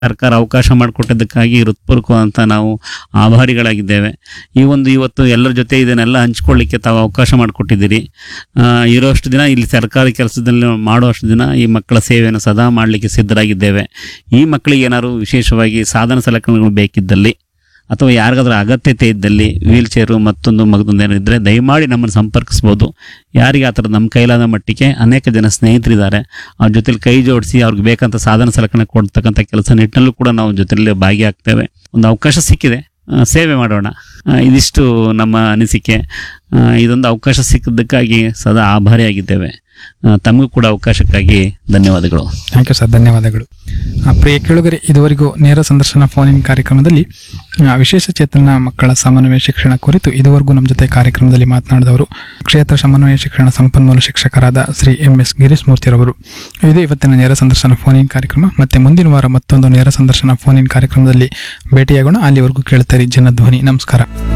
ಸರ್ಕಾರ ಅವಕಾಶ ಮಾಡಿಕೊಟ್ಟಿದ್ದಕ್ಕಾಗಿ ಹೃತ್ಪೂರ್ವಕವಂತ ನಾವು ಆಭಾರಿಗಳಾಗಿದ್ದೇವೆ ಈ ಒಂದು ಇವತ್ತು ಎಲ್ಲರ ಜೊತೆ ಇದನ್ನೆಲ್ಲ ಹಂಚ್ಕೊಳ್ಳಿಕ್ಕೆ ತಾವು ಅವಕಾಶ ಮಾಡಿಕೊಟ್ಟಿದ್ದೀರಿ ಆ, ಇರೋಷ್ಟು ದಿನ ಇಲ್ಲಿ ಸರ್ಕಾರಿ ಕೆಲಸದಲ್ಲಿ ಮಾಡುವಷ್ಟು ದಿನ ಈ ಮಕ್ಕಳ ಸೇವೆಯನ್ನು ಸದಾ ಮಾಡಲಿಕ್ಕೆ ಸಿದ್ಧರಾಗಿದ್ದೇವೆ ಈ ಮಕ್ಕಳಿಗೆ ಏನಾದ್ರು ವಿಶೇಷವಾಗಿ ಸಾಧನ ಸಲಕರಣೆಗಳು ಬೇಕಿದ್ದಲ್ಲಿ ಅಥವಾ ಯಾರಿಗಾದ್ರೂ ಅಗತ್ಯತೆ ಇದ್ದಲ್ಲಿ ವೀಲ್ ಚೇರು ಮತ್ತೊಂದು ಮಗದೊಂದು ಏನೋ ಇದ್ದರೆ ದಯಮಾಡಿ ನಮ್ಮನ್ನು ಸಂಪರ್ಕಿಸ್ಬೋದು ಯಾರಿಗೆ ಆ ಥರ ನಮ್ಮ ಕೈಲಾದ ಮಟ್ಟಿಗೆ ಅನೇಕ ಜನ ಸ್ನೇಹಿತರಿದ್ದಾರೆ ಅವ್ರ ಜೊತೆಲಿ ಕೈ ಜೋಡಿಸಿ ಅವ್ರಿಗೆ ಬೇಕಂತ ಸಾಧನ ಸಲಕರಣೆ ಕೊಡ್ತಕ್ಕಂಥ ಕೆಲಸ ನಿಟ್ಟಿನಲ್ಲೂ ಕೂಡ ನಾವು ಜೊತೆಯಲ್ಲಿ ಭಾಗಿಯಾಗ್ತೇವೆ ಒಂದು ಅವಕಾಶ ಸಿಕ್ಕಿದೆ ಆ, ಸೇವೆ ಮಾಡೋಣ ಆ, ಇದಿಷ್ಟು ನಮ್ಮ ಅನಿಸಿಕೆ ಆ, ಇದೊಂದು ಅವಕಾಶ ಸಿಕ್ಕಿದ್ದಕ್ಕಾಗಿ ಸದಾ ಆಭಾರಿಯಾಗಿದ್ದೇವೆ ಆ, ತಮಗೂ ಕೂಡ ಅವಕಾಶಕ್ಕಾಗಿ ಧನ್ಯವಾದಗಳು ಥ್ಯಾಂಕ್ ಯು ಸರ್ ಧನ್ಯವಾದಗಳು ಆ, ಪ್ರಿಯ ಕೇಳುಗರೆ ಇದುವರೆಗೂ ನೇರ ಸಂದರ್ಶನ ಫೋನ್ ಇನ್ ಕಾರ್ಯಕ್ರಮದಲ್ಲಿ ಆ, ವಿಶೇಷ ಚೇತನ ಮಕ್ಕಳ ಸಮನ್ವಯ ಶಿಕ್ಷಣ ಕುರಿತು ಇದುವರೆಗೂ ನಮ್ಮ ಜೊತೆ ಕಾರ್ಯಕ್ರಮದಲ್ಲಿ ಮಾತನಾಡಿದವರು ಕ್ಷೇತ್ರ ಸಮನ್ವಯ ಶಿಕ್ಷಣ ಸಂಪನ್ಮೂಲ ಶಿಕ್ಷಕರಾದ ಶ್ರೀ ಎಂ ಎಸ್ ಗಿರೀಶ್ ಮೂರ್ತಿರವರು ಇದು ಇವತ್ತಿನ ನೇರ ಸಂದರ್ಶನ ಫೋನ್ ಇನ್ ಕಾರ್ಯಕ್ರಮ ಮತ್ತೆ ಮುಂದಿನ ವಾರ ಮತ್ತೊಂದು ನೇರ ಸಂದರ್ಶನ ಫೋನ್ ಇನ್ ಕಾರ್ಯಕ್ರಮದಲ್ಲಿ ಭೇಟಿಯಾಗೋಣ ಅಲ್ಲಿವರೆಗೂ ಕೇಳ್ತಾರೆ ಜನಧ್ವನಿ ನಮಸ್ಕಾರ